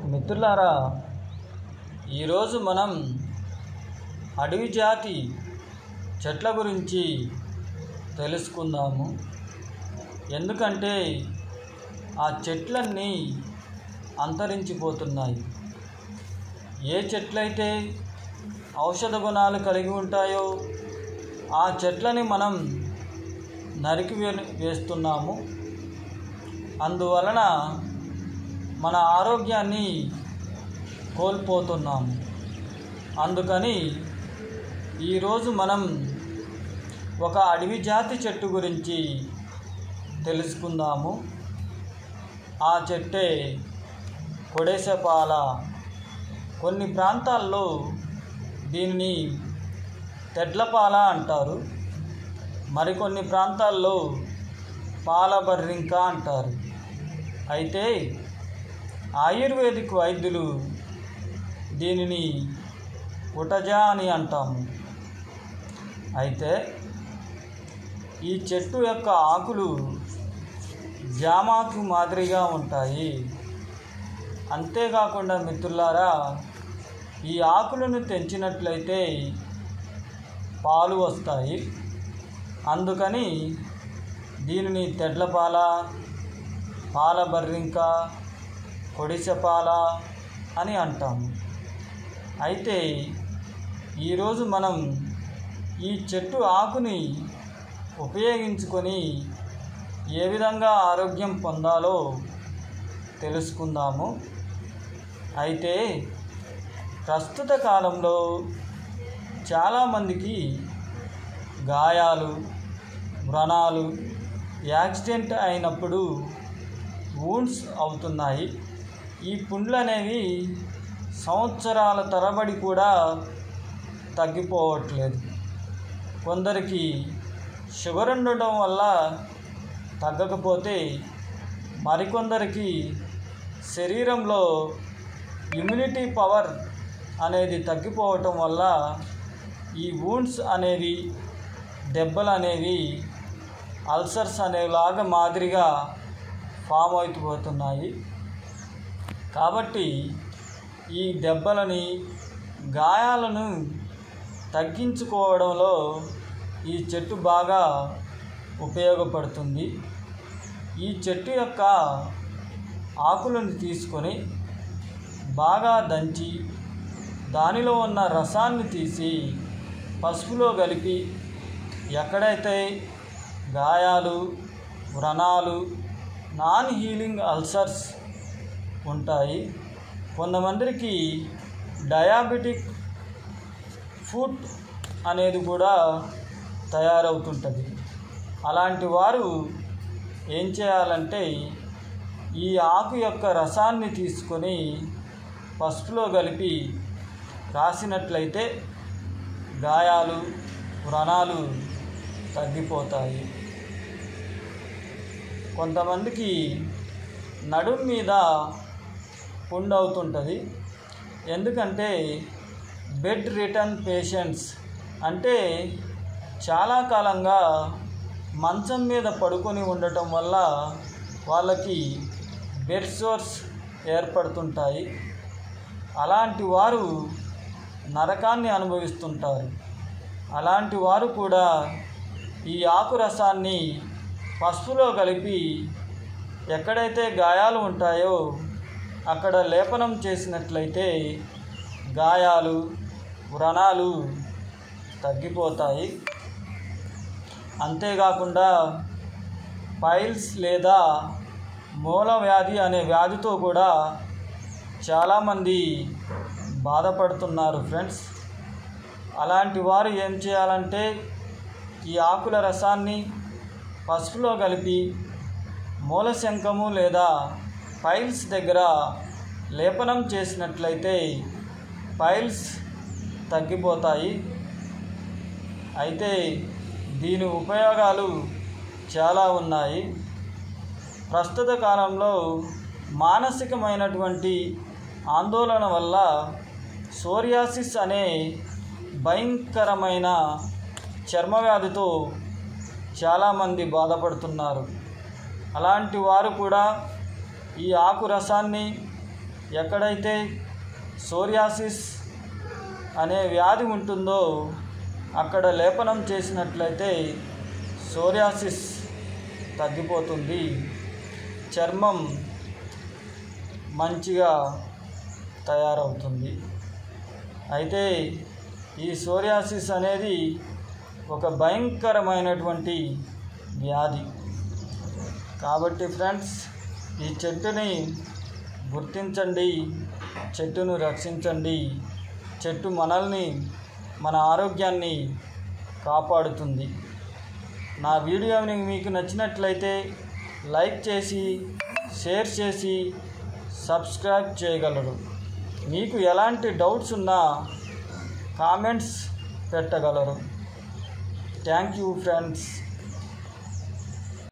మిత్రులారా ఈరోజు మనం అడవి జాతి చెట్ల గురించి తెలుసుకుందాము ఎందుకంటే ఆ చెట్లన్నీ అంతరించిపోతున్నాయి ఏ చెట్లయితే ఔషధ గుణాలు కలిగి ఉంటాయో ఆ చెట్లని మనం నరికి వే- వేస్తున్నాము అందువలన మన ఆరోగ్యాన్ని కోల్పోతున్నాము అందుకని ఈరోజు మనం ఒక అడవి జాతి చెట్టు గురించి తెలుసుకుందాము ఆ చెట్టే కొడేసపాల కొన్ని ప్రాంతాల్లో దీనిని తెడ్లపాల అంటారు మరికొన్ని ప్రాంతాల్లో పాలబర్రింక అంటారు అయితే ఆయుర్వేదిక్ వైద్యులు దీనిని ఉటజా అని అంటాము అయితే ఈ చెట్టు యొక్క ఆకులు జామాకు మాదిరిగా ఉంటాయి అంతేకాకుండా మిత్రులారా ఈ ఆకులను తెంచినట్లయితే పాలు వస్తాయి అందుకని దీనిని తెడ్లపాల పాల బర్రింక కొడిసెపాల అని అంటాము అయితే ఈరోజు మనం ఈ చెట్టు ఆకుని ఉపయోగించుకొని ఏ విధంగా ఆరోగ్యం పొందాలో తెలుసుకుందాము అయితే ప్రస్తుత కాలంలో చాలామందికి గాయాలు వ్రణాలు యాక్సిడెంట్ అయినప్పుడు వూండ్స్ అవుతున్నాయి ఈ పుండ్లు అనేవి సంవత్సరాల తరబడి కూడా తగ్గిపోవట్లేదు కొందరికి షుగర్ ఉండడం వల్ల తగ్గకపోతే మరికొందరికి శరీరంలో ఇమ్యూనిటీ పవర్ అనేది తగ్గిపోవటం వల్ల ఈ వూండ్స్ అనేవి దెబ్బలు అనేవి అల్సర్స్ అనేలాగా మాదిరిగా ఫామ్ అయిపోతున్నాయి కాబట్టి ఈ దెబ్బలని గాయాలను తగ్గించుకోవడంలో ఈ చెట్టు బాగా ఉపయోగపడుతుంది ఈ చెట్టు యొక్క ఆకులను తీసుకొని బాగా దంచి దానిలో ఉన్న రసాన్ని తీసి పసుపులో కలిపి ఎక్కడైతే గాయాలు వ్రణాలు నాన్ హీలింగ్ అల్సర్స్ ఉంటాయి కొంతమందికి డయాబెటిక్ ఫుడ్ అనేది కూడా తయారవుతుంటుంది అలాంటి వారు ఏం చేయాలంటే ఈ ఆకు యొక్క రసాన్ని తీసుకొని పసుపులో కలిపి రాసినట్లయితే గాయాలు వ్రణాలు తగ్గిపోతాయి కొంతమందికి నడుం మీద పుండు అవుతుంటుంది ఎందుకంటే బెడ్ రిటర్న్ పేషెంట్స్ అంటే చాలా కాలంగా మంచం మీద పడుకొని ఉండటం వల్ల వాళ్ళకి బెడ్ సోర్స్ ఏర్పడుతుంటాయి అలాంటి వారు నరకాన్ని అనుభవిస్తుంటారు అలాంటి వారు కూడా ఈ ఆకు రసాన్ని పసుపులో కలిపి ఎక్కడైతే గాయాలు ఉంటాయో అక్కడ లేపనం చేసినట్లయితే గాయాలు వ్రణాలు తగ్గిపోతాయి అంతేకాకుండా పైల్స్ లేదా మూల వ్యాధి అనే వ్యాధితో కూడా చాలామంది బాధపడుతున్నారు ఫ్రెండ్స్ అలాంటి వారు ఏం చేయాలంటే ఈ ఆకుల రసాన్ని పసుపులో కలిపి మూలశంఖము లేదా పైల్స్ దగ్గర లేపనం చేసినట్లయితే పైల్స్ తగ్గిపోతాయి అయితే దీని ఉపయోగాలు చాలా ఉన్నాయి ప్రస్తుత కాలంలో మానసికమైనటువంటి ఆందోళన వల్ల సోరియాసిస్ అనే భయంకరమైన చర్మవ్యాధితో చాలామంది బాధపడుతున్నారు అలాంటి వారు కూడా ఈ ఆకు రసాన్ని ఎక్కడైతే సోరియాసిస్ అనే వ్యాధి ఉంటుందో అక్కడ లేపనం చేసినట్లయితే సోరియాసిస్ తగ్గిపోతుంది చర్మం మంచిగా తయారవుతుంది అయితే ఈ సోరియాసిస్ అనేది ఒక భయంకరమైనటువంటి వ్యాధి కాబట్టి ఫ్రెండ్స్ ఈ చెట్టుని గుర్తించండి చెట్టును రక్షించండి చెట్టు మనల్ని మన ఆరోగ్యాన్ని కాపాడుతుంది నా వీడియోని మీకు నచ్చినట్లయితే లైక్ చేసి షేర్ చేసి సబ్స్క్రైబ్ చేయగలరు మీకు ఎలాంటి డౌట్స్ ఉన్నా కామెంట్స్ పెట్టగలరు థ్యాంక్ యూ ఫ్రెండ్స్